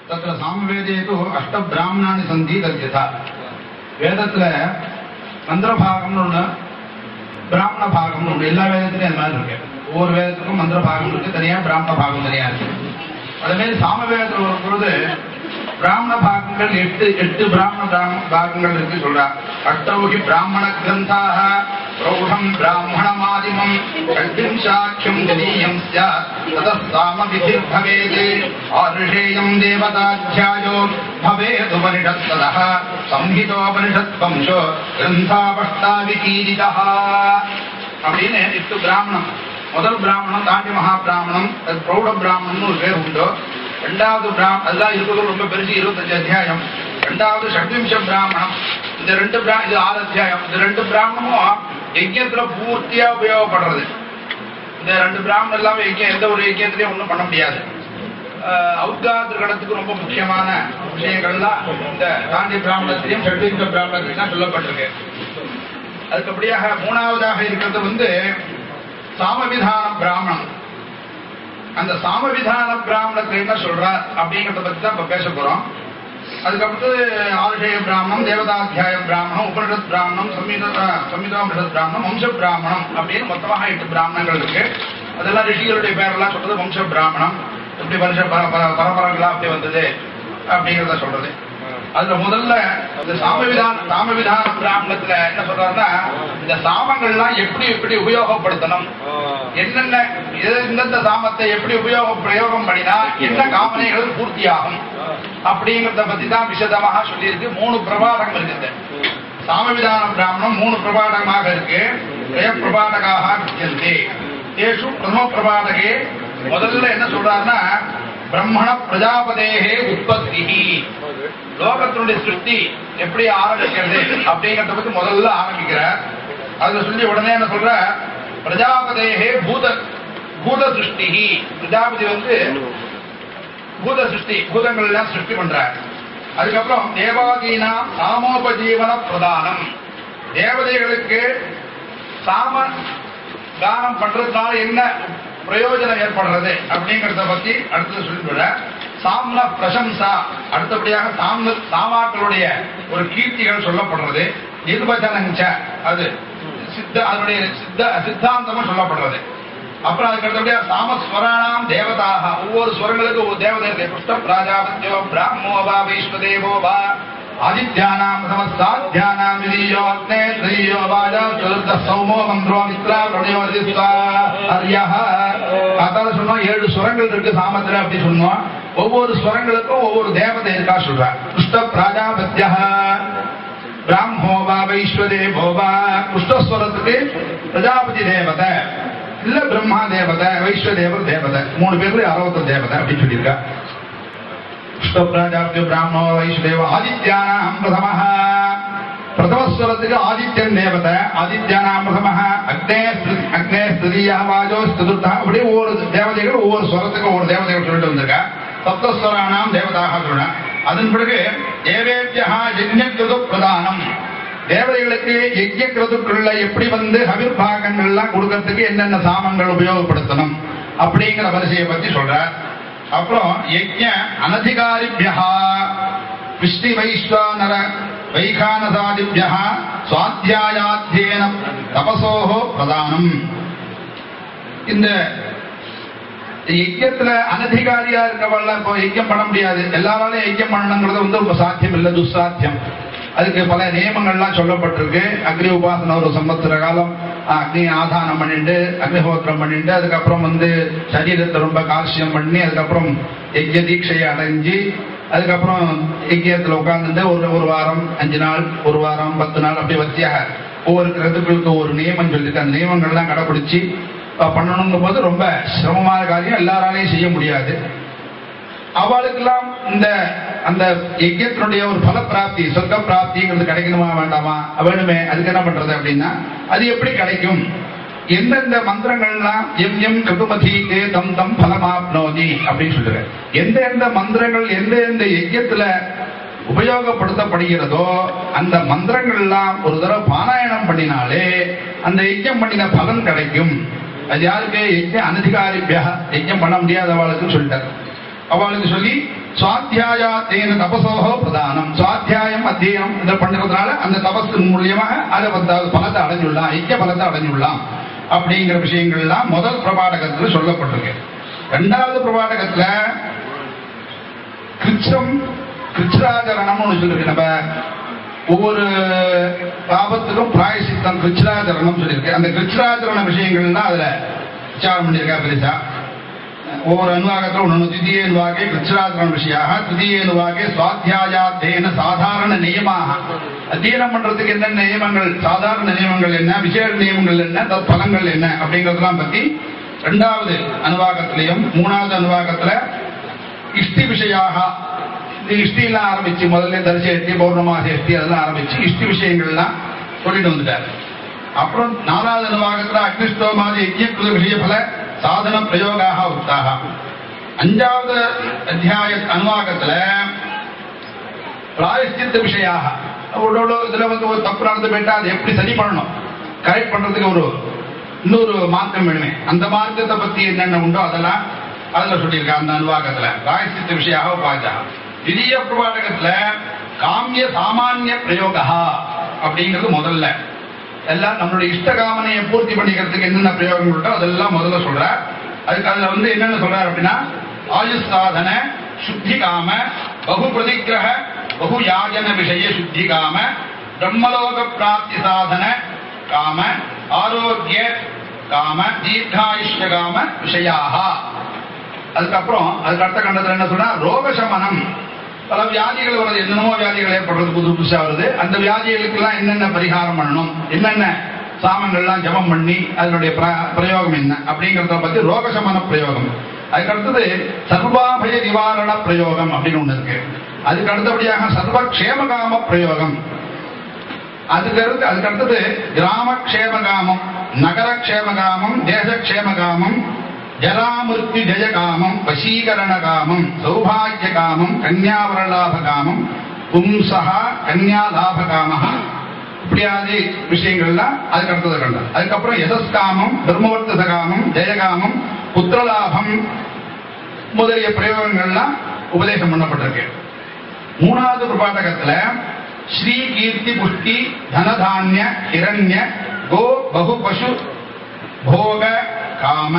தत्र சாமவேதே து அஷ்ட பிராமணானி சந்தி தத்யதா வேதத்துல மந்திர பாகம்னு ஒண்ணு பிராமண பாகம்னு ஒண்ணு எல்லா வேதத்துலயும் அது மாதிரி இருக்கு ஒவ்வொரு வேதத்துக்கும் மந்திர பாகம் இருக்கு தனியா பிராமண பாகம் தனியா இருக்கு அதே மாதிரி சாம வேதத்துல வரும் பொழுது பிராமண பாகங்கள் எட்டு எட்டு பிராமண பிராம பாகங்கள் இருக்கு சொல்றா அஷ்டௌகி பிராமண கிரந்தாக பிரௌಢம் பிராமணமாதிமம் ஷட்விம்சாட்சியம் ஜனீயம் ஸ்யாத் ததः சாமவிதிர் பவேத் ஆருஷேயம் தேவதாध्यायो भवेत् उपनिषत्तदः संहितोपनिषत् वंशो கிரந்தாபஷ்டாவிகீரிதः அப்படின்னு எட்டு பிராமணம் முதல் பிராமணம் தாண்டி மகா பிராமணம் அது பிரௌಢ பிராமணம்னு ஒரு பேர் உண்டு ரெண்டாவது பிராம அதுதான் இருக்கிறது ரொம்ப பெருசு இருபத்தஞ்சு அத்தியாயம் ரெண்டாவது ஷட்விம்ச பிராமணம் இந்த ரெண்டு பிரா இது ஆறு அத்தியாயம் இந்த ரெண்டு பிராமணமும் யஜ்யத்துல பூர்த்தியா உபயோகப்படுறது இந்த ரெண்டு பிராமணம் இல்லாம யஜ்யம் எந்த ஒரு யஜ்யத்திலையும் ஒன்றும் பண்ண முடியாது அவுத்காத்து கடத்துக்கு ரொம்ப முக்கியமான விஷயங்கள்லாம் இந்த தாண்டி பிராமணத்திலையும் ஷட்விம்ச பிராமணத்திலையும் தான் சொல்லப்பட்டிருக்கு அதுக்கபடியாக மூணாவதாக இருக்கிறது வந்து சாமவிதான பிராமணம் அந்த சாமவிதான பிராமணத்தை என்ன சொல்றார் அப்படிங்கறத பத்தி தான் இப்ப பேச போறோம் அதுக்கடுத்து ஆருஷேய பிராமணம் தேவதாத்தியாய பிராமணம் உபனிஷத் பிராமணம் சம்மித சம்மிதோபனிஷத் பிராமணம் வம்ச பிராமணம் அப்படின்னு மொத்தமாக எட்டு பிராமணங்கள் இருக்கு அதெல்லாம் ரிஷிகளுடைய பேரெல்லாம் சொல்றது வம்ச பிராமணம் எப்படி வருஷ பர- பர- பரம்பரைகளா அப்படி வந்தது அப்படிங்கிறத சொல்றது அதுல முதல்ல இந்த சாமவிதான சாமவிதான பிராமணத்துல என்ன சொல்றாருன்னா இந்த சாமங்கள்லாம் எப்படி எப்படி உபயோகப்படுத்தணும் என்னென்ன எது- எந்தெந்த சாமத்தை எப்படி உபயோக பிரயோகம் பண்ணினா என்ன காமனைகள் பூர்த்தியாகும் அப்படிங்கறத பத்தி தான் விசதமாக சொல்லியிருக்கு மூணு பிரபாடகம் இருக்குது சாமவிதான பிராமணம் மூணு பிரபாடகமாக இருக்கு த்ரய பிரபாடகாக வித்தியந்தே தேஷு பிரதம பிரபாடகே முதல்ல என்ன சொல்றாருன்னா பிரம்மண பிரஜாபதேகே உற்பத்தி லோகத்தினுடைய சிருஷ்டி எப்படி ஆரம்பிக்கிறது அப்படிங்கறத பத்தி முதல்ல ஆரம்பிக்கிறார் அதுல சொல்லி உடனே என்ன சொல்ற பிரஜாபதேகே பூத பூத சிருஷ்டி பிரஜாபதி வந்து பூத சிருஷ்டி பூதங்கள் எல்லாம் சிருஷ்டி பண்றார் அதுக்கப்புறம் தேவாதீனா சாமோபஜீவன பிரதானம் தேவதைகளுக்கு சாம தானம் பண்றதுனால என்ன பிரயோஜனம் ஏற்படுறது அப்படிங்கறத பத்தி அடுத்தது சொல்லிவிட சாம்ன பிரசம்சா அடுத்தபடியாக சாம சாமாக்களுடைய ஒரு கீர்த்திகள் சொல்லப்படுறது நிர்வச்சனஞ்ச அது சித்த அதனுடைய சித்த சித்தாந்தமும் சொல்லப்படுறது அப்புறம் அதுக்கு அடுத்தபடியா சாமஸ்வராணாம் தேவதாக ஒவ்வொரு ஸ்வரங்களுக்கு ஒவ்வொரு தேவதை இருக்கு புஷ்ட பிராஜாபத்யோ பிராமோ வா வைஸ்வதேவோ வா ஆதித்யானாம் சமஸ்தாத்யானாம் விதியோ அக்னே திரியோ வாஜா சதுர்த்த சௌமோ மந்திரோ மித்ரா பிரணியோ அதிஸ்வா அரியஹ அதால சொன்னோம் ஏழு ஸ்வரங்கள் இருக்கு சாமத்துல அப்படி சொன்னோம் ஒவ்வொரு ஸ்வரங்களுக்கும் ஒவ்வொரு தேவதை இருக்கா சொல்ற புஷ்ட பிராஜாபத்யா பிராமோ வா வைஸ்வதேவோ வா புஷ்டஸ்வரத்துக்கு பிரஜாபதி தேவதை இல்ல பிரம்மா தேவதை வைஸ்வதேவர் தேவதை மூணு பேர்ல அறுபத்தி தேவதை அப்படின்னு சொல்லியிருக்கா புஷ்டபிராஜாபிய பிராமணோ வைஷ்ணேவ ஆதித்யானாம் பிரதம பிரதமஸ்வரத்துக்கு ஆதித்யன் தேவதை ஆதித்யானாம் பிரதம அக்னே ஸ்திரு- அக்னே ஸ்திரியா வாஜோ ஸ்திருத்தா அப்படி ஒவ்வொரு தேவதைகள் ஒவ்வொரு ஸ்வரத்துக்கு ஒவ்வொரு தேவதைகள் சொல்லிட்டு வந்திருக்கா சப்தஸ்வரானாம் தேவதாக சொல்றேன் அதன் பிறகு தேவேபியா யஜ்ஞகிருது பிரதானம் தேவதைகளுக்கு யஜ்ய கிரதுக்குள்ள எப்படி வந்து ஹவிர் பாகங்கள்லாம் கொடுக்கறதுக்கு என்னென்ன சாமங்கள் உபயோகப்படுத்தணும் அப்படிங்கிற வரிசையை பத்தி சொல்றார் அப்புறம் யஜ்ஞ அனதிகாரிபியா விஷ்ணு வைஸ்வானர வைகானதாதிபியா சுவாத்தியாயாத்தியேன தபசோஹோ பிரதானம் இந்த யஜ்யத்துல அனதிகாரியா இருக்கவள்ள இப்போ யஜ்யம் பண்ண முடியாது எல்லாராலையும் யஜ்யம் பண்ணணுங்கிறது வந்து ரொம்ப சாத்தியம் இல்லை துஸ்சாத்தியம் அதுக்கு பல நியமங்கள்லாம் சொல்லப்பட்டிருக்கு அக்னி உபாசனை ஒரு சம்பத்திர காலம் அக்னி ஆதானம் பண்ணிட்டு அக்னிஹோத்திரம் பண்ணிட்டு அதுக்கப்புறம் வந்து சரீரத்தை ரொம்ப கால்சியம் பண்ணி அதுக்கப்புறம் யஜ்ய தீட்சையை அடைஞ்சு அதுக்கப்புறம் யஜ்யத்தில் உட்கார்ந்துட்டு ஒரு ஒரு வாரம் அஞ்சு நாள் ஒரு வாரம் பத்து நாள் அப்படி வரிசையாக ஒவ்வொரு கிரதுக்களுக்கு ஒரு நியமம் சொல்லிட்டு அந்த நியமங்கள்லாம் கடைபிடிச்சு அஹ், பண்ணணுங்கும் போது ரொம்ப சிரமமான காரியம் எல்லாராலையும் செய்ய முடியாது அவளுக்கெல்லாம் இந்த அந்த யஜ்யத்தினுடைய ஒரு பல பிராப்தி சொர்க்க பிராப்திங்கிறது கிடைக்கணுமா வேண்டாமா வேணுமே அதுக்கு என்ன பண்றது அப்படின்னா அது எப்படி கிடைக்கும் எந்தெந்த மந்திரங்கள்லாம் எம் எம் கதுமதீகே தம் தம் பலமாப்னோதி அப்படின்னு சொல்லுற எந்த எந்த மந்திரங்கள் எந்த எந்த யஜ்யத்துல உபயோகப்படுத்தப்படுகிறதோ அந்த மந்திரங்கள்லாம் ஒரு தடவை பாராயணம் பண்ணினாலே அந்த யஜ்யம் பண்ணின பலன் கிடைக்கும் அது யாருக்கு யஜ்யம் அனதிகாரிபியா யஜ்யம் பண்ண முடியாதவாளுக்குன்னு சொல்லிட்டார் அவளுக்கு சொல்லி சுவாத்தியாயா தேன தபசோகோ பிரதானம் சுவாத்தியாயம் அத்தியனம் இதை பண்ணுறதுனால அந்த தபஸின் மூலியமாக அதை வந்து அது பலத்தை அடைஞ்சுள்ளலாம் ஐக்கிய பலத்தை அடைஞ்சுள்ளலாம் அப்படிங்கிற விஷயங்கள்லாம் முதல் பிரபாடகத்துல சொல்லப்பட்டிருக்கு ரெண்டாவது பிரபாடகத்துல கிருச்சம் கிருச்ராஜரணம்னு ஒன்று சொல்லியிருக்கு நம்ம ஒவ்வொரு பாபத்துக்கும் பிராயசித்தம் கிருச்ராஜரணம் சொல்லியிருக்கு அந்த கிருச்ராஜரண விஷயங்கள்லாம் அதுல விசாரம் பண்ணியிருக்கா பெருசா ஒவ்வொரு அனுவாகத்தில் ஒன்று திதியே அனுவாகே கிருச்ராஜரண விஷயாக திதியே அனுவாகே சுவாத்தியாயாத்தேன சாதாரண நியமாக அத்தியனம் பண்றதுக்கு என்னென்ன நியமங்கள் சாதாரண நியமங்கள் என்ன விசேஷ நியமங்கள் என்ன தத் பலங்கள் என்ன அப்படிங்கறதெல்லாம் பத்தி ரெண்டாவது அனுவாகத்திலையும் மூணாவது அனுவாகத்துல இஷ்டி விஷயாக இந்த இஷ்டிலாம் ஆரம்பிச்சு முதல்ல தரிசி எட்டி பௌர்ணமாசி எட்டி அதெல்லாம் ஆரம்பிச்சு இஷ்டி விஷயங்கள்லாம் சொல்லிட்டு வந்துட்டார் அப்புறம் நாலாவது அனுவாகத்துல அக்னிஷ்டோமாதி யஜ்யகிருத விஷய பல சாதன பிரயோகாக உத்தாக அஞ்சாவது அத்தியாய அனுவாகத்துல பிராயஷ்சித்த விஷயாக அவரோட இதுல வந்து ஒரு தப்பு நடந்து போயிட்டா அதை எப்படி சரி பண்ணணும் கரெக்ட் பண்றதுக்கு ஒரு இன்னொரு மார்க்கம் வேணுமே அந்த மார்க்கத்தை பத்தி என்னென்ன உண்டோ அதெல்லாம் அதுல சொல்லியிருக்காங்க அந்த அனுவாகத்துல பிராயஷ்சித்த விஷயாக பாஜா திடீய பிரபாடகத்துல காமிய சாமானிய பிரயோகா அப்படிங்கிறது முதல்ல எல்லாம் நம்மளுடைய இஷ்டகாமனையை பூர்த்தி பண்ணிக்கிறதுக்கு என்னென்ன பிரயோகங்கள் உண்டோ அதெல்லாம் முதல்ல சொல்றார் அதுக்கு அதுல வந்து என்னென்ன சொல்றார் அப்படின்னா ஆயுஷ் சாதன சுத்தி காம பகு பிரதிகிரக பகு யாஜன விஷய சுத்தி காம பிரம்மலோக பிராப்தி சாதன காம ஆரோக்கிய காம தீர்காயுஷ்ய காம விஷயாக அதுக்கப்புறம் அதுக்கு அடுத்த கண்டத்துல என்ன சொன்னா ரோகசமனம் பல வியாதிகள் வருது என்னென்னமோ வியாதிகள் ஏற்படுறது புது புதுசா வருது அந்த வியாதிகளுக்கெல்லாம் என்னென்ன பரிகாரம் பண்ணணும் என்னென்ன சாமங்கள்லாம் ஜபம் பண்ணி அதனுடைய பிர- பிரயோகம் என்ன அப்படிங்கறத பத்தி ரோகசமன பிரயோகம் அதுக்கு அடுத்தது சர்வாபய நிவாரண பிரயோகம் அப்படின்னு ஒண்ணு இருக்கு அதுக்கு அடுத்தபடியாக சர்வ க்ஷேமகாம பிரயோகம் அதுக்கு அடுத்து அதுக்கு அடுத்தது கிராம க்ஷேமகாமம் நகர க்ஷேமகாமம் தேச க்ஷேமகாமம் ஜராமிருத்தி ஜெயகாமம் வசீகரண காமம் சௌபாகிய காமம் கன்யாவரலாப காமம் பும்சா கன்யா லாப காமஹ இப்படியாதி விஷயங்கள்லாம் அதுக்கு அடுத்தது கண்டது அதுக்கப்புறம் யசஸ்காமம் பிரம்மவர்த்தச காமம் ஜெயகாமம் புத்திரலாபம் முதலிய பிரயோகங்கள்லாம் உபதேசம் பண்ணப்பட்டிருக்கு மூணாவது பிரபாடகத்துல ஸ்ரீ கீர்த்தி புஷ்டி தனதானிய ஹிரண்ய கோ பகு பசு போக காம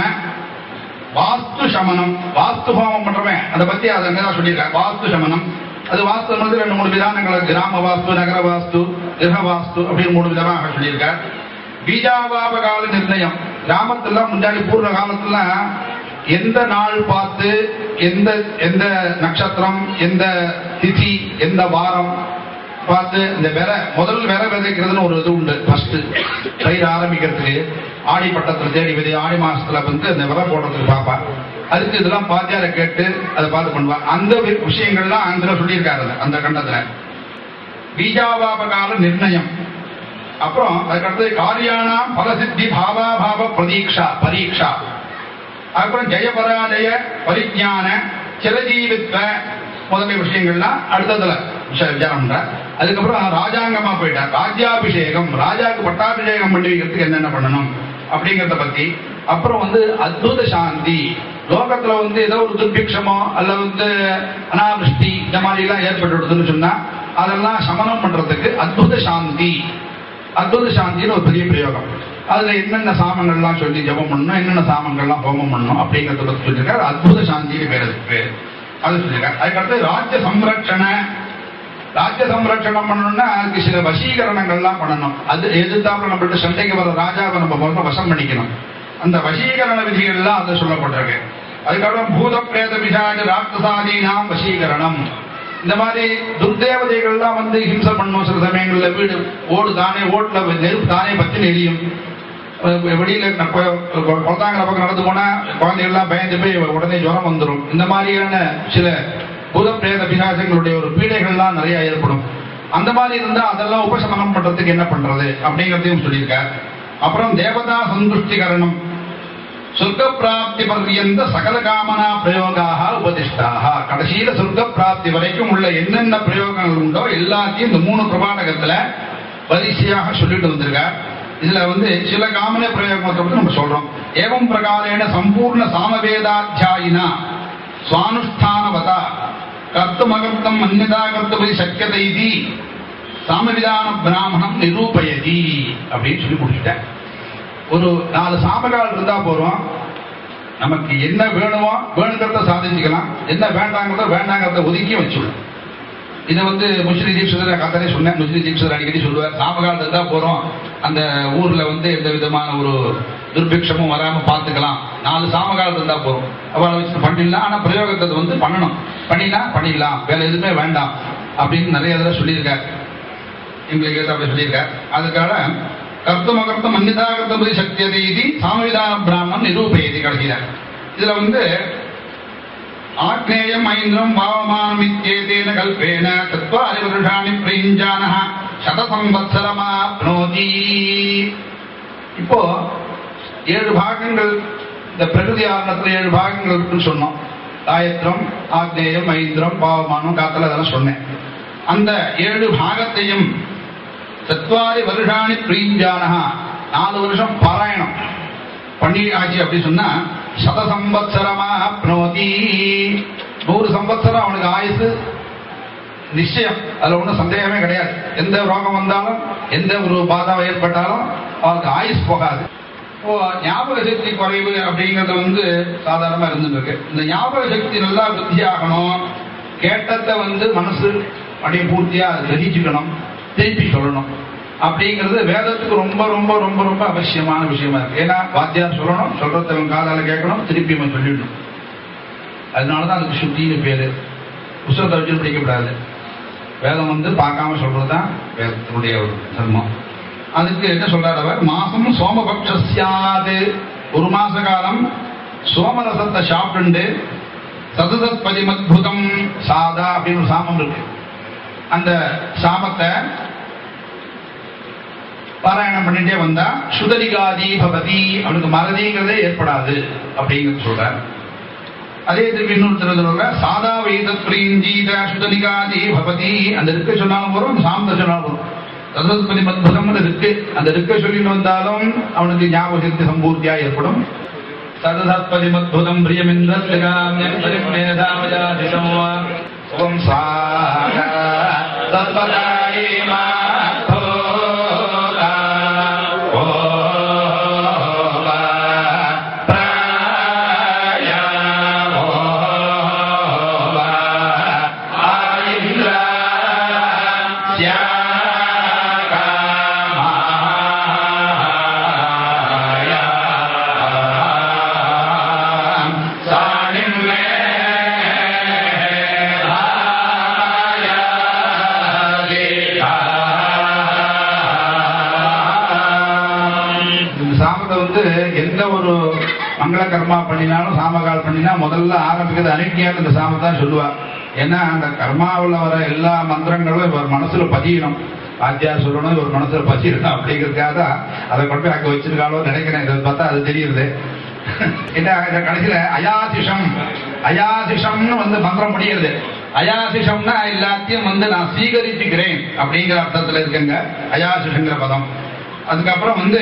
வாஸ்து சமனம் வாஸ்து ஹோமம் பண்றவன் அதை பத்தி அதை தான் சொல்லியிருக்காங்க வாஸ்து சமனம் அது வாஸ்து வந்து ரெண்டு மூணு விதானங்கள் கிராம வாஸ்து நகர வாஸ்து கிரக வாஸ்து அப்படின்னு மூணு விதமாக சொல்லியிருக்கார் பீஜாவாப கால நிர்ணயம் கிராமத்துல முன்னாடி பூர்வ காலத்துல எந்த நாள் பார்த்து எந்த எந்த நட்சத்திரம் எந்த திதி எந்த வாரம் பார்த்து இந்த விர முதல் விர விதைக்கிறதுன்னு ஒரு இது உண்டு ஃபர்ஸ்ட் பயிர் ஆரம்பிக்கிறதுக்கு ஆடி பட்டத்துல தேடி விதை ஆடி மாசத்துல வந்து அந்த விர போடுறதுக்கு பார்ப்பா அதுக்கு இதெல்லாம் பாத்தியார கேட்டு அதை பார்த்து பண்ணுவா அந்த வி- விஷயங்கள்லாம் அந்த சொல்லியிருக்காரு அதுல, அந்த கண்டத்துல பீஜாவாபகால நிர்ணயம் அப்புறம் அதுக்கடுத்து காரியானா பலசித்தி பாவாபாவ பிரதீக்ஷா பரீட்சா அப்புறம் ஜெயபராஜய பரிஜான சிரஜீவித்வ முதலிய விஷயங்கள்லாம் அடுத்ததுல விஷ- விசாரம் பண்றார் அதுக்கப்புறம் ராஜாங்கமா போயிட்டார் ராஜ்யாபிஷேகம் ராஜாக்கு பட்டாபிஷேகம் பண்ணி வைக்கிறதுக்கு என்னென்ன பண்ணணும் அப்படிங்கறத பத்தி அப்புறம் வந்து அத்புத சாந்தி லோகத்துல வந்து ஏதோ ஒரு துர்பிக்ஷமோ அல்ல வந்து அனாவிருஷ்டி இந்த மாதிரி எல்லாம் ஏற்பட்டுடுதுன்னு சொன்னா அதெல்லாம் சமனம் பண்றதுக்கு அத்புத சாந்தி அத்புத சாந்தின்னு ஒரு பெரிய பிரயோகம் அதுல என்னென்ன சாமங்கள்லாம் சொல்லி ஜெபம் பண்ணணும் என்னென்ன சாமங்கள்லாம் ஹோமம் பண்ணணும் அப்படிங்கறத பத்தி சொல்லியிருக்காரு அத்புத சாந்தின்னு பேர் அதுக்கு பேரு அது சொல்லியிருக்காரு அதுக்கடுத்து ராஜ்ய சம்ரட்சண ராஜ்ய சம்ரட்சணம் பண்ணணும்னா அதுக்கு சில வசீகரணங்கள்லாம் பண்ணணும் அது எதிர்த்தாப்புல நம்மள்ட்ட சண்டைக்கு வர ராஜாவை நம்ம முதல்ல வசம் பண்ணிக்கணும் அந்த வசீகரண விதிகள்லாம் அது சொல்லப்பட்டிருக்கு அதுக்கப்புறம் பூத பிரேத பிசாஜ ராட்சசாதீனாம் வசீகரணம் இந்த மாதிரி துர்தேவதைகள்லாம் வந்து ஹிம்சை பண்ணும் சில சமயங்கள்ல வீடு ஓடு தானே ஓட்டுல நெருப்பு தானே பத்தி எரியும் அஹ் வெளியில ந- கொ- கொ- குழந்தாங்கிற பக்கம் நடந்து போனா குழந்தைகள்லாம் பயந்து போய் உடனே ஜுரம் வந்துடும் இந்த மாதிரியான சில பூத பிரேத பிசாசங்களுடைய ஒரு பீடைகள்லாம் நிறைய ஏற்படும் அந்த மாதிரி இருந்தா அதெல்லாம் உபசமனம் பண்றதுக்கு என்ன பண்றது அப்படிங்கிறதையும் சொல்லியிருக்கார் அப்புறம் தேவதா சந்துஷ்டிகரணம் சொர்க்க பிராப்தி பர்யந்த சகல காமனா பிரயோகாக உபதிஷ்டாக கடைசியில சொர்க்க பிராப்தி வரைக்கும் உள்ள என்னென்ன பிரயோகங்கள் உண்டோ எல்லாத்தையும் இந்த மூணு பிரபாடகத்துல வரிசையாக சொல்லிட்டு வந்திருக்கார் இதுல வந்து சில காமன பிரயோகத்தை பத்தி நம்ம சொல்றோம் ஏவம் பிரகாரேன சம்பூர்ண சாமவேதாத்தியாயினா சுவானுஷ்டானவதா கர்த்தமகர்த்தம் அந்நதா கர்த்தபதி சக்கியதை இது சாமவிதான பிராமணம் நிரூபயதி அப்படின்னு சொல்லி முடிச்சுட்டேன் ஒரு நாலு சாமகால் இருந்தா போறோம் நமக்கு என்ன வேணுமோ வேணுங்கிறத சாதிச்சுக்கலாம் என்ன வேண்டாங்கிறத வேண்டாங்கிறத ஒதுக்கி வச்சுடலாம் இதை வந்து முஸ்லி தீட்சிதர் கத்தனை சொன்னேன் முஸ்லி தீட்சிதர் அடிக்கடி சொல்லுவார் சாமகால் இருந்தா போறோம் அந்த ஊர்ல வந்து எந்த விதமான ஒரு துர்பிக்ஷமும் வராம பார்த்துக்கலாம் நாலு சாமகால் இருந்தா போறோம் அவளை வச்சு பண்ணிடலாம் ஆனா பிரயோகத்தை வந்து பண்ணணும் பண்ணினா பண்ணிடலாம் வேற எதுவுமே வேண்டாம் அப்படின்னு நிறைய தடவை சொல்லியிருக்கார் எங்களுக்கு ஏற்ற அப்படி சொல்லியிருக்கார் அதுக்காக கர்த்தம் அகர்த்தம் அந்நிதா கர்த்தபதி சக்தியதை இது சாமவிதான பிராமணன் நிரூபயதி கடைசியில இதுல வந்து ஆக்னேயம் ஐந்திரம் பாவமானம் இத்தியேதேன கல்பேன தத்வாரி வருஷாணி பிரயுஞ்சானः சதசம்வத்சரமாப்னோதி இப்போ ஏழு பாகங்கள் இந்த பிரகிருதி ஆரணத்துல ஏழு பாகங்கள் இருக்குன்னு சொன்னோம் காயத்ரம் ஆக்னேயம் ஐந்திரம் பாவமானம் காத்தல அதெல்லாம் சொன்னேன் அந்த ஏழு பாகத்தையும் சத்வாரி வருஷாணி பிரீஞ்சானஹா நாலு வருஷம் பாராயணம் பண்ணி ஆச்சு அப்படி சொன்னா சத சம்பத்சரமா பிரணோதி நூறு சம்பத்சரம் அவனுக்கு ஆயுசு நிச்சயம் அதுல ஒன்றும் சந்தேகமே கிடையாது எந்த ரோகம் வந்தாலும் எந்த ஒரு பாதம் ஏற்பட்டாலும் அவனுக்கு ஆயுஸ் போகாது இப்போ ஞாபக சக்தி குறைவு அப்படிங்கிறது வந்து சாதாரணமா இருந்துட்டு இருக்கு இந்த ஞாபக சக்தி நல்லா விருத்தி ஆகணும் கேட்டதை வந்து மனசு அப்படியே பூர்த்தியா கிரகிச்சுக்கணும் திருப்பி சொல்லணும் அப்படிங்கிறது வேதத்துக்கு ரொம்ப ரொம்ப ரொம்ப ரொம்ப அவசியமான விஷயமா இருக்கு ஏன்னா வாத்தியார் சொல்லணும் சொல்றத அவன் காதால கேட்கணும் திருப்பி அவன் சொல்லிடணும் அதனாலதான் அதுக்கு சுத்தின்னு பேரு புஸ்தகத்தை வச்சு படிக்கக்கூடாது வேதம் வந்து பார்க்காம சொல்றதுதான் வேதத்தினுடைய ஒரு தர்மம் அதுக்கு என்ன சொல்றாரு அவர் மாசம் சோமபக்ஷியாது ஒரு மாச காலம் சோமரசத்தை சாப்பிட்டு சதுசத் பதிமத்புதம் சாதா அப்படின்னு ஒரு சாமம் இருக்கு அந்த சாமத்தை பாராயணம் பண்ணிட்டே வந்தா சுதரிகாதி பவதி அவனுக்கு மறதிங்கிறதே ஏற்படாது அப்படிங்கிறது சொல்றார் அதே திருப்பி இன்னொரு சொல்ற சாதா வேத பிரீஞ்சீத சுதலிகாதி பவதி அந்த இருக்க சொன்னாலும் வரும் சாந்த சொன்னாலும் வரும் ததஸ்பதி மத்புதம்னு இருக்கு அந்த இருக்க சொல்லிட்டு வந்தாலும் அவனுக்கு ஞாபக சக்தி சம்பூர்த்தியா ஏற்படும் ததசத்பதி மத்புதம் பிரியமிந்திரகாமியம் பரிமேதாமஜாதிசம் ஓம் சாக தத்பதாயி மாதோகா ஓம் பிராய ஓம் ஆயிந்திர இந்த சாமத்தை வந்து எந்த ஒரு மங்கள கர்மா பண்ணினாலும் சாமகால் பண்ணினா முதல்ல ஆரம்பிக்கிறது அனுக்கியாக இந்த சாமத்தான் சொல்லுவா ஏன்னா அந்த கர்மாவில் வர எல்லா மந்திரங்களும் இவர் மனசுல பதியணும் வாத்தியார் சொல்லணும் இவர் மனசுல பதியணும் அப்படிங்கிறதுக்காக தான் அதை கொண்டு போய் அங்க வச்சிருக்காளோ நினைக்கிறேன் இதை பார்த்தா அது தெரியுது என்ன இந்த கடைசியில அயாசிஷம் அயாசிஷம்னு வந்து மந்திரம் முடியுது அயாசிஷம்னா எல்லாத்தையும் வந்து நான் சீகரிச்சுக்கிறேன் அப்படிங்கிற அர்த்தத்துல இருக்குங்க அயாசிஷங்கிற பதம் அதுக்கப்புறம் வந்து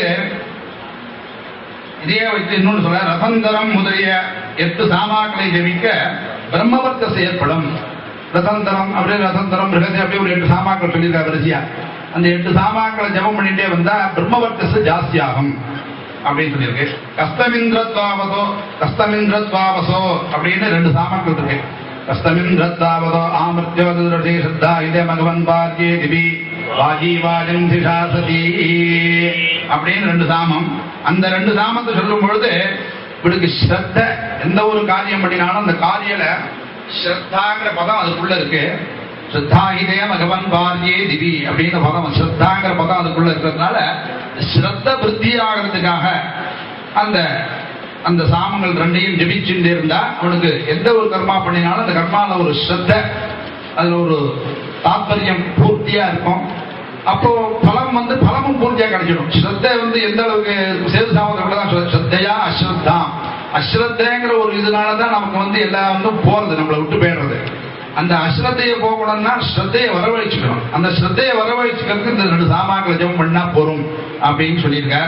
இதே வைத்து இன்னொன்று சொல்ல ரசந்தரம் முதலிய எட்டு சாமாக்களை ஜெபிக்க பிரம்மவர்க்கஸ் ஏற்படும் ரசந்தரம் அப்படியே ரசந்தரம் மிருகதி அப்படியே ஒரு எட்டு சாமாக்கள் சொல்லியிருக்காரு வரிசையா அந்த எட்டு சாமாக்களை ஜெபம் பண்ணிட்டே வந்தா பிரம்மவர்க்கஸ் ஜாஸ்தி ஆகும் அப்படின்னு சொல்லியிருக்கு கஸ்தமிந்திரத்வாவதோ கஸ்தமிந்திரத்வாவசோ அப்படின்னு ரெண்டு சாமாக்கள் இருக்கு கஸ்தமிந்திரத்வாவதோ ஆமிருத்யோதே ஸ்ரத்தா இதே மகவன் பார்க்கே திபி வாஜீவாஜம் திஷாசதி அப்படின்னு ரெண்டு சாமம் அந்த ரெண்டு சாமத்தை சொல்லும் பொழுது இவளுக்கு ஸ்ரத்த எந்த ஒரு காரியம் பண்ணினாலும் அந்த காரியல ஸ்ரத்தாங்கிற பதம் அதுக்குள்ள இருக்கு ஸ்ரத்தா இதே பகவன் வாரியே திவி அப்படிங்கிற பதம் ஸ்ரத்தாங்கிற பதம் அதுக்குள்ள இருக்கிறதுனால ஸ்ரத்த விருத்தி ஆகிறதுக்காக அந்த அந்த சாமங்கள் ரெண்டையும் ஜெபிச்சுட்டே இருந்தா அவனுக்கு எந்த ஒரு கர்மா பண்ணினாலும் அந்த கர்மால ஒரு ஸ்ரத்த அதுல ஒரு தாத்பரியம் பூர்த்தியா இருக்கும் அப்போ பலம் வந்து பலமும் பூர்த்தியா கிடைச்சிடும் ஸ்ரத்தை வந்து எந்த அளவுக்கு சேது சாமத்தை தான் சொல்ல ஸ்ரத்தையா அஸ்ரத்தாம் அஸ்ரத்தைங்கிற ஒரு இதனால தான் நமக்கு வந்து எல்லாம் வந்து போறது நம்மளை விட்டு போயிடுறது அந்த அஸ்ரத்தையை போகணும்னா ஸ்ரத்தையை வரவழைச்சுக்கணும் அந்த ஸ்ரத்தையை வரவழைச்சுக்கிறதுக்கு இந்த ரெண்டு சாமாக்களை ஜெபம் பண்ணா போரும் அப்படின்னு சொல்லியிருக்கார்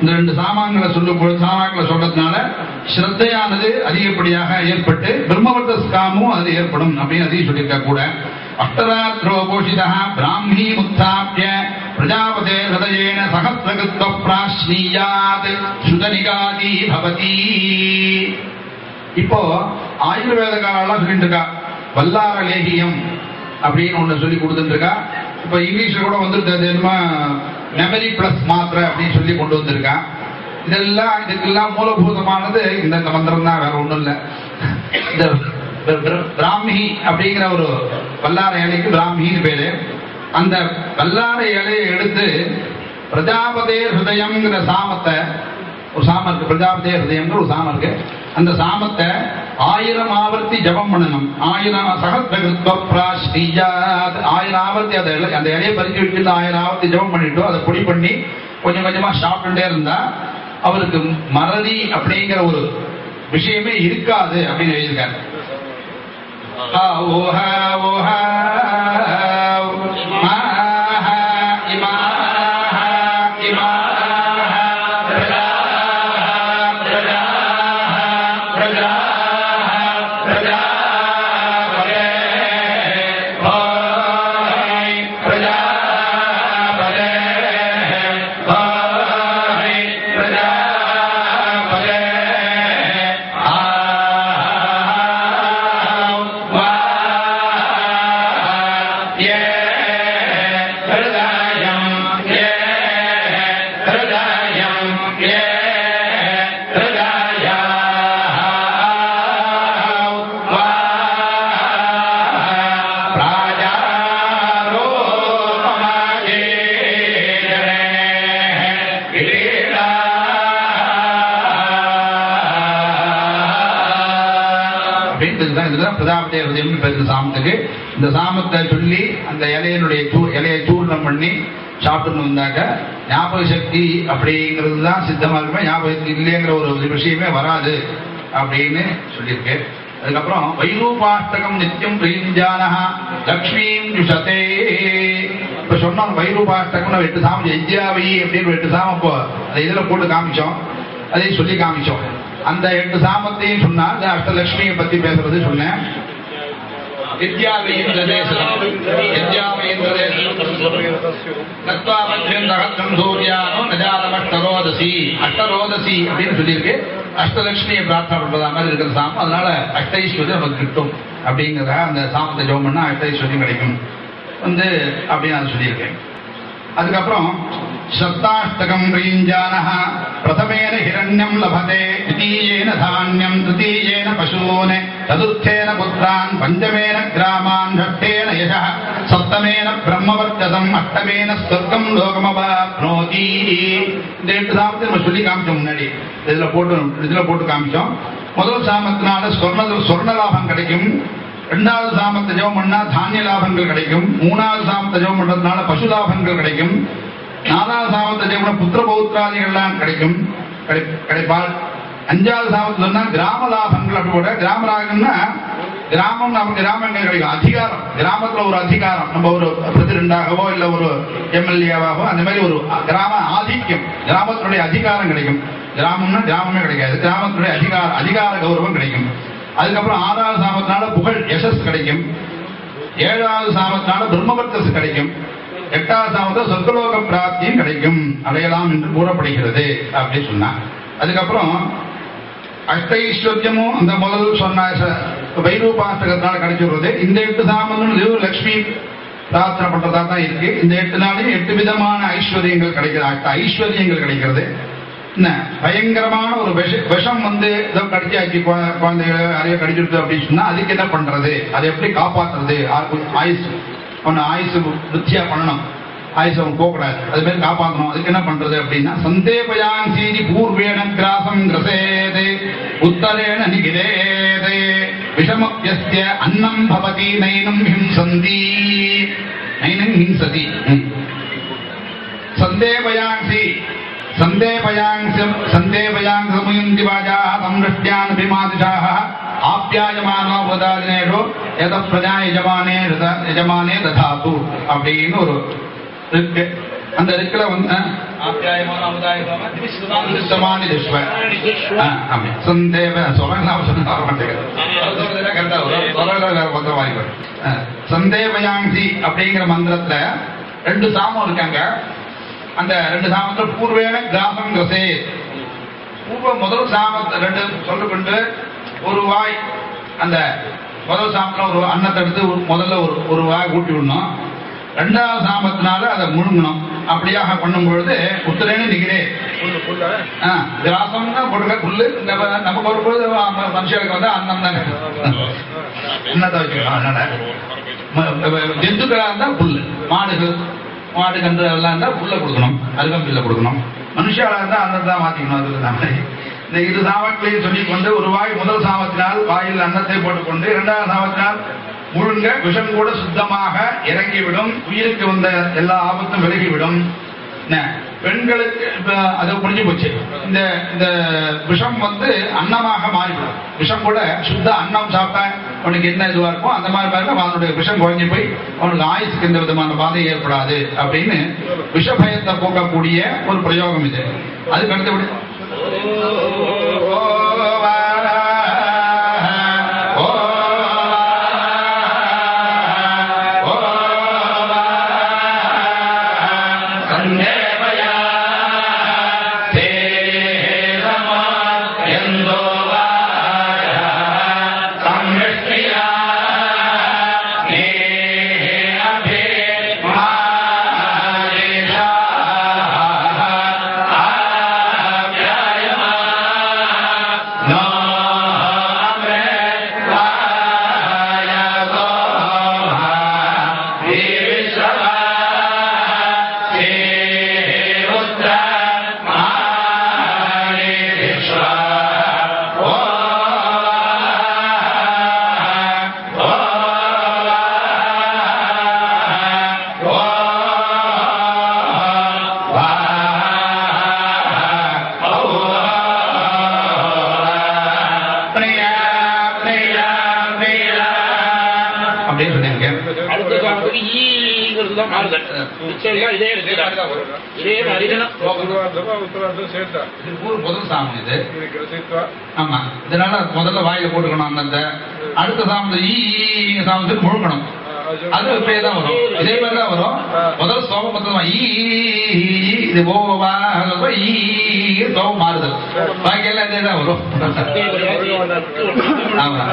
இந்த ரெண்டு சாமான்களை சொல்லும் பொழுது சாமான்களை சொல்றதுனால ஸ்ரத்தையானது அதிகப்படியாக ஏற்பட்டு பிரம்மவர்த்தஸ்காமும் அது ஏற்படும் அப்படின்னு அதையும் சொல்லியிருக்க கூட அஷ்டராத்ரோ போஷிதா பிராமி முத்தாப்பிய பிரஜாபதே ஹதயேன சகசிரகிருத்வ பிராஸ்னீயாத் சுதனிகாதி பவதி இப்போ ஆயுர்வேத காலம் சொல்லிட்டு இருக்கா வல்லார லேகியம் அப்படின்னு ஒண்ணு சொல்லி கொடுத்துட்டு இருக்கா இப்ப இங்கிலீஷ்ல கூட வந்துருக்கு அது என்னமா மெமரி பிளஸ் மாத்திரை அப்படின்னு சொல்லி கொண்டு வந்திருக்கா இதெல்லாம் இதுக்கெல்லாம் மூலபூதமானது இந்த இந்த மந்திரம் தான் வேற ஒண்ணும் இல்லை இந்த பிர- பிர- பிராமி அப்படிங்கிற ஒரு வல்லார இலைக்கு பிராமின்னு பேரு அந்த வல்லார இலையை எடுத்து பிரஜாபதே ஹிருதயம்ங்கிற சாமத்தை ஒரு சாமம் இருக்கு பிரஜாபதே ஹிருதயம்ங்கிற ஒரு சாமம் இருக்கு அந்த சாமத்தை ஆயிரம் ஆவர்த்தி ஜபம் பண்ணணும் ஆயிரம் சகஸ்ரகிருத்வ பிராஸ்ரீயாத் ஆயிரம் ஆவர்த்தி அதை இலை- அந்த இலையை பறிச்சு வச்சுட்டு ஆயிரம் ஆவர்த்தி ஜபம் பண்ணிட்டு அதை பொடி பண்ணி கொஞ்சம் கொஞ்சமா சாப்பிட்டுட்டே இருந்தா அவருக்கு மறதி அப்படிங்கிற ஒரு விஷயமே இருக்காது அப்படின்னு எழுதியிருக்காரு ஆவோ ஹாவோ ஹாவ் மாஹ இமாஹ இமாஹ பிரஜாஹ பிரஜாஹ பிரஜாஹ பிரஜாபதே பாய் பிரஜாபதே பாய் பிரஜாபதே ஆவ் வா ஏ ஹிருதயம் ஏ ஹிருதயம் ஏ ஹிருதயா வா ராஜாரோபமாயே கிரீடா அப்படின்னு தான் இதுதான் பிரதாபதே ஹிருதயம் பேரு சாமத்துக்கு இந்த சாமத்தை சொல்லி அந்த இலையினுடைய சூ இலையை சூர்ணம் பண்ணி சாப்பிட்டு வந்தாக்க ஞாபக சக்தி அப்படிங்கிறது தான் சித்தமா இருக்குமே ஞாபக சக்தி இல்லைங்கிற ஒரு விஷயமே வராது அப்படின்னு சொல்லியிருக்கு அதுக்கப்புறம் வைரூபாஷ்டகம் நித்தியம் பிரியஞ்சானஹா லக்ஷ்மீம் யுஷதே இப்ப சொன்னோம் வைரூபாஷ்டகம் எட்டு சாமம் எஜ்ஜாவை அப்படின்னு ஒரு எட்டு சாமம் இப்போ அந்த இதுல போட்டு காமிச்சோம் அதையும் சொல்லி காமிச்சோம் அந்த எட்டு சாமத்தையும் சொன்னா இந்த அஷ்டலட்சுமியை பத்தி பேசுறது சொன்னேன் வித்யாவயேந்திரதேசம் வித்யாவயேந்திரதேசம் தத்வா மத்யம் சகஸ்ரம் சூர்யானோ நஜாதமஷ்டரோதசி அஷ்டரோதசி அப்படின்னு சொல்லியிருக்கு அஷ்டலட்சுமியை பிரார்த்தனை பண்றதா மாதிரி இருக்கிற சாமம் அதனால அஷ்டைஸ்வரியம் நமக்கு கிட்டும் அப்படிங்கிற அந்த சாமத்தை ஜோம் பண்ணா அஷ்டைஸ்வரியம் கிடைக்கும் வந்து அப்படின்னு நான் சொல்லியிருக்கேன் அதுக்கப்புறம் சப்தாஷ்டகம் ரீஞ்சானः பிரதமேன ஹிரண்யம் லபதே द्वितीयेन தானியம் तृतीयेन பசூன் சதுர்த்தேன புத்திரான் பஞ்சமேன கிராமான் ஷஷ்டேன யசः சப்தமேன பிரம்மவர்ச்சதம் அஷ்டமேன ஸ்வர்க்கம் லோகமவாப்னோதி இந்த எட்டு சாமத்தை நம்ம சொல்லி காமிச்சோம் முன்னாடி இதுல போட்டு இதுல போட்டு காமிச்சோம் முதல் சாமத்தினால சொர்ண சொர்ண லாபம் கிடைக்கும் ரெண்டாவது சாமத்தை ஜெபம் பண்ணா தானிய லாபங்கள் கிடைக்கும் மூணாவது சாமத்தை ஜெபம் பண்றதுனால பசு லாபங்கள் கிடைக்கும் நாலாவது சாமத்தை ஜெபம் பண்ணா புத்திர பௌத்திராதிகள்லாம் கிடைக்கும் கிடை- கிடைப்பால் அஞ்சாவது சாமத்துல சொன்னா கிராம லாபங்கள் அப்படி கூட கிராம லாபம்னா கிராமம் நமக்கு கிராமங்கள் கிடைக்கும் அதிகாரம் கிராமத்துல ஒரு அதிகாரம் நம்ம ஒரு பிரசிடண்டாகவோ இல்ல ஒரு எம்எல்ஏவாகவோ அந்த மாதிரி ஒரு கிராம ஆதிக்கம் கிராமத்தினுடைய அதிகாரம் கிடைக்கும் கிராமம்னா கிராமமே கிடைக்காது கிராமத்தினுடைய அதிகார அதிகார கௌரவம் கிடைக்கும் அதுக்கப்புறம் ஆறாவது சாமத்தினால புகழ் யசஸ் கிடைக்கும் ஏழாவது சாமத்தினால பிரம்மவர்த்தஸ் கிடைக்கும் எட்டாவது சாமத்தில் சொர்க்கலோக பிராப்தியும் கிடைக்கும் அடையலாம் என்று கூறப்படுகிறது அப்படின்னு சொன்னா அதுக்கப்புறம் அஷ்டைஸ்வர்யமும் அந்த முதல் சொன்ன ச- வைரூபாஷ்டகத்தினால கிடைச்சிடுறது இந்த எட்டு சாமங்களும் இது லட்சுமி பிரார்த்தனை பண்றதா தான் இருக்கு இந்த எட்டு நாளையும் எட்டு விதமான ஐஸ்வர்யங்கள் கிடைக்கிறது அஷ்ட ஐஸ்வர்யங்கள் கிடைக்கிறது என்ன பயங்கரமான ஒரு விஷ விஷம் வந்து ஏதோ கடிச்சாச்சு குழ- குழந்தைகளை நிறைய கடிச்சிருது அப்படின்னு சொன்னா அதுக்கு என்ன பண்றது அதை எப்படி காப்பாத்துறது ஆ- ஆயுசு அவனை ஆயுசு விருத்தியா பண்ணணும் ஆயுசு அவன் போகக்கூடாது அது மாதிரி காப்பாற்றணும் அதுக்கு என்ன பண்றது அப்படின்னா சந்தேபயான் சீதி பூர்வேண கிராசம் கிரசேதே உத்தரேண நிகிதேதே விஷமப்பியஸ்ய அன்னம் பவதி நைனம் ஹிம்சந்தி நைனம் ஹிம்சதி ம். சந்தேபயாங்சி சந்தேபயாங்சம் சந்தேபயாங்சமுயந்தி வாஜாः संवृष्ट्यानभिमादिशाः ஆப்யாயமானோ உதாதினேஷோ எத பிரஜா யஜமானே ரித- யஜமானே ததாது அப்படின்னு ஒரு இருக்கு அந்த ரிக்கில் வந்து ஆப்யாயமான அமுதாயமான திவிஸ்வமானி திஷ்வ ஆமா சந்தேவ சொல்லலாம் சொன்னா வர மாட்டேங்குது கரெக்டா வரும் சொல்லலாம் வேற மந்திரம் மாதிரி வரும் ஆ, சந்தேவயாங்கி அப்படிங்கிற மந்திரத்துல ரெண்டு சாமம் இருக்காங்க அந்த ரெண்டு சாமத்துல பூர்வேன கிராமம் கசே பூர்வ முதல் சாமத்தை ரெண்டு சொல்லிக்கொண்டு ஒரு வாய் அந்த முதல் சாமத்துல ஒரு அன்னத்தை எடுத்து ஒரு- முதல்ல ஒரு ஒரு வாய் ஊட்டி விடணும் ரெண்டாவது சாமத்தினால அதை முழுங்கணும் அப்படியாக பண்ணும் பொழுது உத்தரேன்னு நிக்கிறே ஆ, கிராசம்னா போட்டுக்க புல்லு நம்ம நமக்கு வரும்போது ம- மனுஷனுக்கு வந்து அன்னம் தானே அன்னத்தை வச்சுக்கலாம் அதனால ம- ம- ஜந்துக்களா இருந்தா புல்லு மாடுகள் மாடு கன்று எல்லாம் இருந்தா புல்ல கொடுக்கணும் அருகம்பில்ல கொடுக்கணும் மனுஷாலா இருந்தா அன்னம் தான் மாத்திக்கணும் அதுக்கு தான் இந்த இரு சாமங்களையும் சொல்லிக் கொண்டு ஒரு வாய் முதல் சாமத்தினால் வாயில் அன்னத்தை போட்டுக்கொண்டு இரண்டாவது சாமத்தினால் முழுங்க விஷம் கூட சுத்தமாக இறங்கிவிடும் உயிருக்கு வந்த எல்லா ஆபத்தும் விலகிவிடும் என்ன, பெண்களுக்கு இப்ப அது புரிஞ்சு போச்சு இந்த இந்த விஷம் வந்து அன்னமாக மாறிவிடும் விஷம் கூட சுத்த அன்னம் சாப்பிட்டா அவனுக்கு என்ன இதுவா இருக்கும் அந்த மாதிரி பாருங்க அவனுடைய விஷம் குறைஞ்சு போய் அவனுக்கு ஆயுசுக்கு எந்த விதமான பாதை ஏற்படாது அப்படின்னு விஷபயத்தை போக்கக்கூடிய ஒரு பிரயோகம் இது அதுக்கு அடுத்து விடு அப்படின்னு சொன்னீங்க அடுத்த காலத்துக்கு ஈங்கிறது தான் மாறுது மிச்சம் எல்லாம் இதே இருக்கு இதே மாதிரி இது ஊர் முதல் சாமம் இது ஆமா இதனால முதல்ல வாயில போட்டுக்கணும் அன்னத்தை அடுத்த சாமத்தை ஈ ஈ சாமத்துக்கு முழுக்கணும் அது இப்படியே தான் வரும் இதே மாதிரி தான் வரும் முதல் சோகம் மொத்தமா ஈ ஈ, ஈ, இது ஓவா ஈ ஈ, சோகம் மாறுதல் பாக்கி எல்லாம் இதே தான் வரும் ஆமா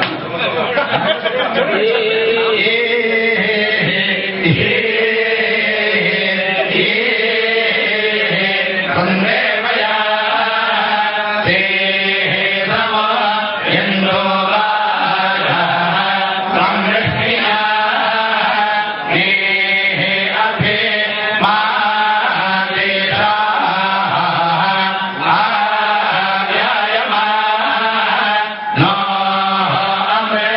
ஏ, ஏ, ஏ, சந்தேவயா தே நம எந்தோ ராஜா சம்ரஷ்ணியா நே அபே மாதேஷா ஆயாயமா நோ அமே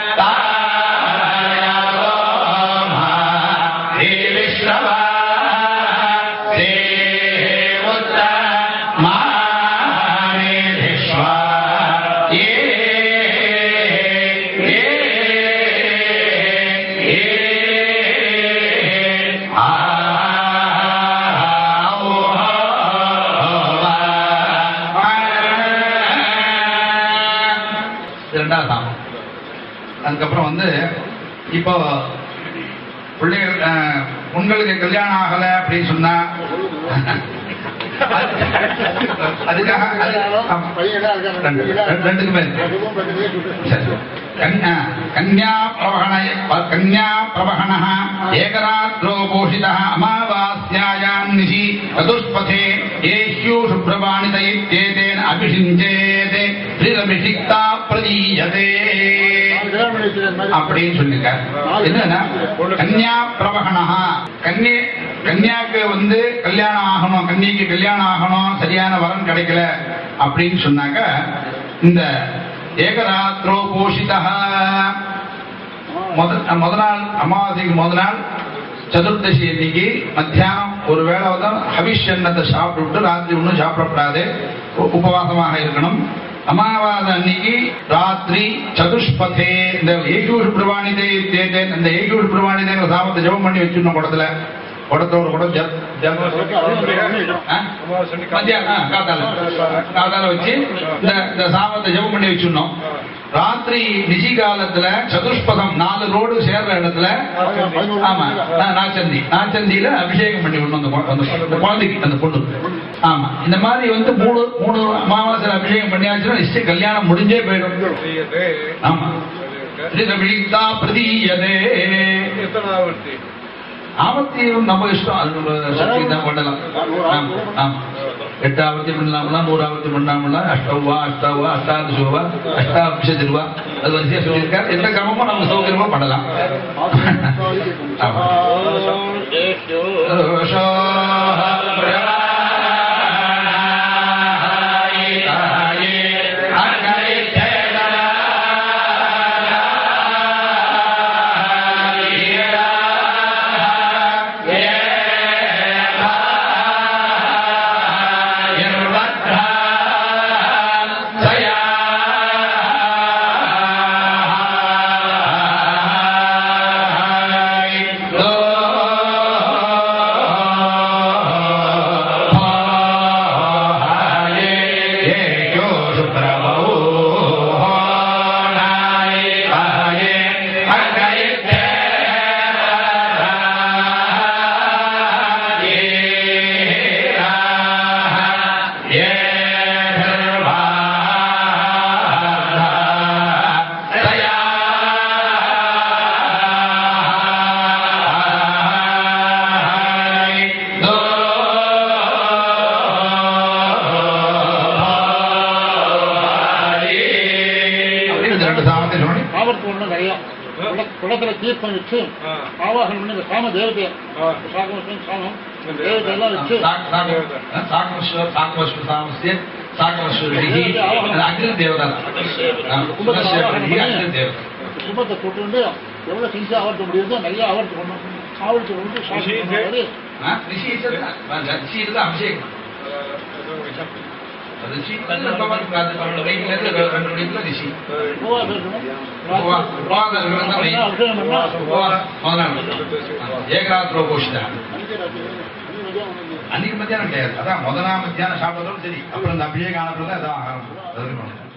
தாயாரோமா ஹே விஷ்ணவா தே உத்த மானேஷ்வா ஏ ஏ ஏ இரண்டாவது சாமம் அதுக்கப்புறம் வந்து இப்போ பிள்ளைகள் அஹ், உங்களுக்கு கல்யாணம் ஆகல அப்படின்னு சொன்னா அதுக்காக அது- ஆமா. ரெண்டு- ரெண்டு- ரெண்டுக்குமே இருக்கு. சரி. கன்யா கன்யா பிரவகண கன்யா பிரவகண ஏகராத்ரோ போஷித அமாவாஸ்யாயாம் நிஷி சதுஷ்பதே ஏஹ்யூ சுப்ரபாணித இत्येतेन அபிஷிஞ்சேதே ஸ்ரீரபிஷிக்தா பிரதீயதே அப்படின்னு சொல்லுங்க என்னன்னா கன்யா பிரவகணா கன்னிய கன்யாக்கு வந்து கல்யாணம் ஆகணும் கன்னிக்கு கல்யாணம் ஆகணும் சரியான வரன் கிடைக்கல அப்படின்னு சொன்னாக்க இந்த ஏகராத்திரோ போஷிதா முத முத நாள் அமாவாசைக்கு முத நாள் சதுர்தசி அன்னைக்கு மத்தியானம் ஒரு வேளை தான் ஹவிஷ் அன்னத்தை சாப்பிட்டு ராத்திரி ஒன்றும் சாப்பிடக்கூடாது உ- உபவாசமாக இருக்கணும் அமாவாசை அன்னைக்கு ராத்திரி சதுஷ்பதே இந்த ஏகூர் பிரவாணிதே தேதேன் இந்த ஏகூர் பிரவாணிதேங்கிற சாபத்தை ஜெபம் பண்ணி வச்சிருந்தோம் குடத்துல குடத்தோடு கூட ஜல் ஜல் ஆ? மத்தியானம் ஆ, காத்தால காத்தால வச்சு இந்த இந்த சாமத்தை ஜெபம் பண்ணி வச்சிடணும் ராத்திரி நிசி காலத்துல சதுஷ்பதம் நாலு ரோடு சேர்ற இடத்துல ஆமா நா- நாச்சந்தி நாச்சந்தியில அபிஷேகம் பண்ணி விடணும் அந்த குழ- அந்த அந்த குழந்தைக்கு அந்த பொண்ணு ஆமா இந்த மாதிரி வந்து மூணு மூணு அமாவாசையில அபிஷேகம் பண்ணியாச்சுன்னா நிச்சயம் கல்யாணம் முடிஞ்சே போயிடும் ஆமா திருநவிழித்தா பிரதீயதே ஆவர்த்தியும் நம்ம இஷ்டம் அது நம்ம சக்தி தான் பண்ணலாம் ஆமா, ஆமா எட்டு ஆவர்த்தி பண்ணலாம்ல நூறு ஆவர்த்தி பண்ணலாம்ல அஷ்டவா அஷ்டவா அஷ்டாதசுவா அஷ்டாபிஷதிருவா அது வரிசையா சொல்லியிருக்காரு எந்த கிரமமும் நம்ம சௌகரியமா பண்ணலாம் ஆமா ரோஷோஹ அப்படின்னு இந்த ரெண்டு சாமத்தை சொல்லி ஆவர்த்தி ஒண்ணு நிறைய குள- குளத்துல தீர்த்தம் வச்சு ஆவாகனம் பண்ணி இந்த சாம தேவதை சாகம சாமம் தேவதை எல்லாம் வச்சு சாகமஸ்வர் சாகமஸ்வர் சாமஸ்ய சாகமஸ்வரிஹி அக்னி தேவதா கும்பஸ்வரிஹி அக்னி தேவதா கும்பத்தை போட்டு வந்து எவ்வளவு செஞ்சு ஆவர்த்த முடியுதோ நிறைய ஆவர்த்தி பண்ணணும் ஆவர்த்தி வந்து சாமி பண்ணுவாரு. ரிஷி ரிஷி இருந்தா அபிஷேகம் ரிஷி வந்து ரொம்ப ரெண்டு வயசுல ரெண்டு வயசுல ரிஷி உபவாசம் இருக்கணும். உபவா- உபவாசம் இருக்கணும் தான் மெயின். அபிஷேகம் பண்ணா ஏகராத்திரோ கோஷிதான் அன்னைக்கு ராத்திரி நிம்மதியா உணவு. அன்னைக்கு மத்தியானம் கிடையாது அதான் முதலாம் மத்தியானம் சாப்பிடுறதும் சரி அப்புறம் இந்த அபிஷேகம் ஆனப்பறம் தான் அதான் ஆரம்பம் அது வரைக்கும் பண்ணணும்.